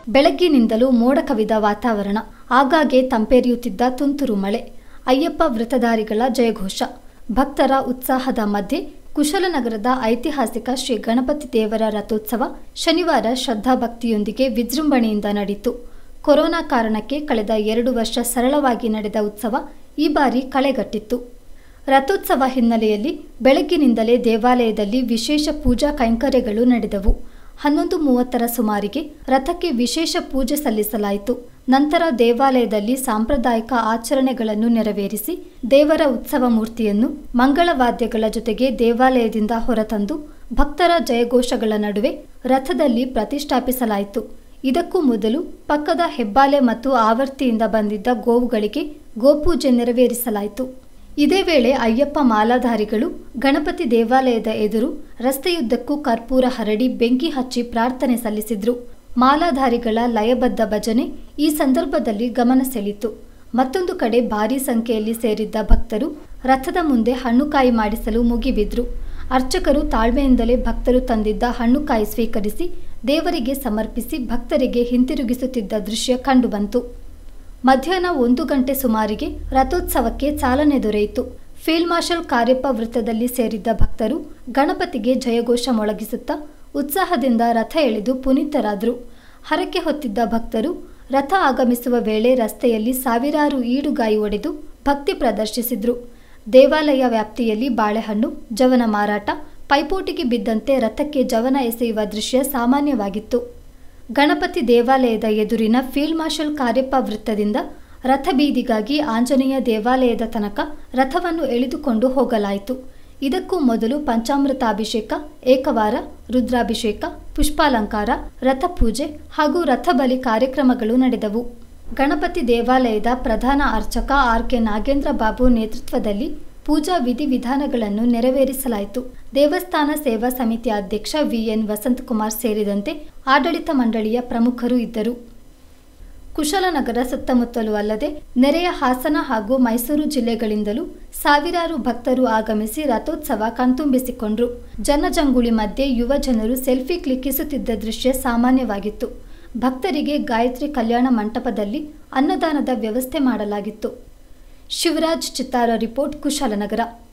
ಬೆಳಗ್ಗಿನಿಂದಲೂ ಮೋಡ ಕವಿದ ವಾತಾವರಣ ಆಗಾಗ್ಗೆ ತಂಪೆರೆಯುತ್ತಿದ್ದ ತುಂತುರು ಮಳೆ ಅಯ್ಯಪ್ಪ ವೃತಧಾರಿಗಳ ಜಯಘೋಷ ಭಕ್ತರ ಉತ್ಸಾಹದ ಮಧ್ಯೆ ಕುಶಲನಗರದ ಐತಿಹಾಸಿಕ ಶ್ರೀ ಗಣಪತಿ ದೇವರ ರಥೋತ್ಸವ ಶನಿವಾರ ಶ್ರದ್ಧಾಭಕ್ತಿಯೊಂದಿಗೆ ವಿಜೃಂಭಣೆಯಿಂದ ನಡೆಯಿತು ಕೊರೋನಾ ಕಾರಣಕ್ಕೆ ಕಳೆದ ಎರಡು ವರ್ಷ ಸರಳವಾಗಿ ನಡೆದ ಉತ್ಸವ ಈ ಬಾರಿ ಕಳೆಗಟ್ಟಿತ್ತು ರಥೋತ್ಸವ ಹಿನ್ನೆಲೆಯಲ್ಲಿ ಬೆಳಗ್ಗಿನಿಂದಲೇ ದೇವಾಲಯದಲ್ಲಿ ವಿಶೇಷ ಪೂಜಾ ಕೈಂಕರ್ಯಗಳು ನಡೆದವು ಹನ್ನೊಂದು ಮೂವತ್ತರ ಸುಮಾರಿಗೆ ರಥಕ್ಕೆ ವಿಶೇಷ ಪೂಜೆ ಸಲ್ಲಿಸಲಾಯಿತು ನಂತರ ದೇವಾಲಯದಲ್ಲಿ ಸಾಂಪ್ರದಾಯಿಕ ಆಚರಣೆಗಳನ್ನು ನೆರವೇರಿಸಿ ದೇವರ ಉತ್ಸವ ಮೂರ್ತಿಯನ್ನು ಮಂಗಳವಾದ್ಯಗಳ ಜೊತೆಗೆ ದೇವಾಲಯದಿಂದ ಹೊರತಂದು ಭಕ್ತರ ಜಯಘೋಷಗಳ ನಡುವೆ ರಥದಲ್ಲಿ ಪ್ರತಿಷ್ಠಾಪಿಸಲಾಯಿತು ಇದಕ್ಕೂ ಮೊದಲು ಪಕ್ಕದ ಹೆಬ್ಬಾಲೆ ಮತ್ತು ಆವರ್ತಿಯಿಂದ ಬಂದಿದ್ದ ಗೋವುಗಳಿಗೆ ಗೋಪೂಜೆ ನೆರವೇರಿಸಲಾಯಿತು ಇದೇ ವೇಳೆ ಅಯ್ಯಪ್ಪ ಮಾಲಾಧಾರಿಗಳು ಗಣಪತಿ ದೇವಾಲಯದ ಎದುರು ರಸ್ತೆಯುದ್ದಕ್ಕೂ ಕರ್ಪೂರ ಹರಡಿ ಬೆಂಕಿ ಹಚ್ಚಿ ಪ್ರಾರ್ಥನೆ ಸಲ್ಲಿಸಿದ್ರು ಮಾಲಾಧಾರಿಗಳ ಲಯಬದ್ಧ ಭಜನೆ ಈ ಸಂದರ್ಭದಲ್ಲಿ ಗಮನ ಸೆಳೀತು ಮತ್ತೊಂದು ಕಡೆ ಭಾರೀ ಸಂಖ್ಯೆಯಲ್ಲಿ ಸೇರಿದ್ದ ಭಕ್ತರು ರಥದ ಮುಂದೆ ಹಣ್ಣುಕಾಯಿ ಮಾಡಿಸಲು ಮುಗಿಬಿದ್ರು ಅರ್ಚಕರು ತಾಳ್ಮೆಯಿಂದಲೇ ಭಕ್ತರು ತಂದಿದ್ದ ಹಣ್ಣುಕಾಯಿ ಸ್ವೀಕರಿಸಿ ದೇವರಿಗೆ ಸಮರ್ಪಿಸಿ ಭಕ್ತರಿಗೆ ಹಿಂತಿರುಗಿಸುತ್ತಿದ್ದ ದೃಶ್ಯ ಕಂಡುಬಂತು ಮಧ್ಯಾಹ್ನ ಒಂದು ಗಂಟೆ ಸುಮಾರಿಗೆ ರಥೋತ್ಸವಕ್ಕೆ ಚಾಲನೆ ದೊರೆಯಿತು ಫೀಲ್ಡ್ ಮಾರ್ಷಲ್ ಕಾರ್ಯಪ್ಪ ವೃತ್ತದಲ್ಲಿ ಸೇರಿದ್ದ ಭಕ್ತರು ಗಣಪತಿಗೆ ಜಯಘೋಷ ಮೊಳಗಿಸುತ್ತಾ ಉತ್ಸಾಹದಿಂದ ರಥ ಎಳೆದು ಪುನೀತರಾದರು ಹರಕೆ ಹೊತ್ತಿದ್ದ ಭಕ್ತರು ರಥ ಆಗಮಿಸುವ ವೇಳೆ ರಸ್ತೆಯಲ್ಲಿ ಸಾವಿರಾರು ಈಡುಗಾಯಿ ಒಡೆದು ಭಕ್ತಿ ಪ್ರದರ್ಶಿಸಿದ್ರು ದೇವಾಲಯ ವ್ಯಾಪ್ತಿಯಲ್ಲಿ ಬಾಳೆಹಣ್ಣು ಜವನ ಮಾರಾಟ ಪೈಪೋಟಿಗೆ ಬಿದ್ದಂತೆ ರಥಕ್ಕೆ ಜವನ ಎಸೆಯುವ ದೃಶ್ಯ ಸಾಮಾನ್ಯವಾಗಿತ್ತು ಗಣಪತಿ ದೇವಾಲಯದ ಎದುರಿನ ಫೀಲ್ಡ್ ಮಾರ್ಷಲ್ ಕಾರ್ಯಪ್ಪ ವೃತ್ತದಿಂದ ರಥ ಬೀದಿಗಾಗಿ ಆಂಜನೇಯ ದೇವಾಲಯದ ತನಕ ರಥವನ್ನು ಎಳೆದುಕೊಂಡು ಹೋಗಲಾಯಿತು ಇದಕ್ಕೂ ಮೊದಲು ಪಂಚಾಮೃತಾಭಿಷೇಕ ಏಕವಾರ ರುದ್ರಾಭಿಷೇಕ ಪುಷ್ಪಾಲಂಕಾರ ರಥಪೂಜೆ ಹಾಗೂ ರಥಬಲಿ ಕಾರ್ಯಕ್ರಮಗಳು ನಡೆದವು ಗಣಪತಿ ದೇವಾಲಯದ ಪ್ರಧಾನ ಅರ್ಚಕ ಆರ್ ಕೆ ನಾಗೇಂದ್ರ ಬಾಬು ನೇತೃತ್ವದಲ್ಲಿ ಪೂಜಾ ವಿಧಿವಿಧಾನಗಳನ್ನು ನೆರವೇರಿಸಲಾಯಿತು ದೇವಸ್ಥಾನ ಸೇವಾ ಸಮಿತಿ ಅಧ್ಯಕ್ಷ ವಿಎನ್ ವಸಂತಕುಮಾರ್ ಸೇರಿದಂತೆ ಆಡಳಿತ ಮಂಡಳಿಯ ಪ್ರಮುಖರು ಇದ್ದರು ಕುಶಲನಗರ ಸುತ್ತಮುತ್ತಲೂ ಅಲ್ಲದೆ ನೆರೆಯ ಹಾಸನ ಹಾಗೂ ಮೈಸೂರು ಜಿಲ್ಲೆಗಳಿಂದಲೂ ಸಾವಿರಾರು ಭಕ್ತರು ಆಗಮಿಸಿ ರಥೋತ್ಸವ ಕಣ್ತುಂಬಿಸಿಕೊಂಡ್ರು ಜನಜಂಗುಳಿ ಮಧ್ಯೆ ಯುವ ಜನರು ಸೆಲ್ಫಿ ಕ್ಲಿಕ್ಕಿಸುತ್ತಿದ್ದ ದೃಶ್ಯ ಸಾಮಾನ್ಯವಾಗಿತ್ತು ಭಕ್ತರಿಗೆ ಗಾಯತ್ರಿ ಕಲ್ಯಾಣ ಮಂಟಪದಲ್ಲಿ ಅನ್ನದಾನದ ವ್ಯವಸ್ಥೆ ಮಾಡಲಾಗಿತ್ತು ಶಿವರಾಜ್ ಚಿತ್ತಾರ ರಿಪೋರ್ಟ್ ಕುಶಾಲನಗರ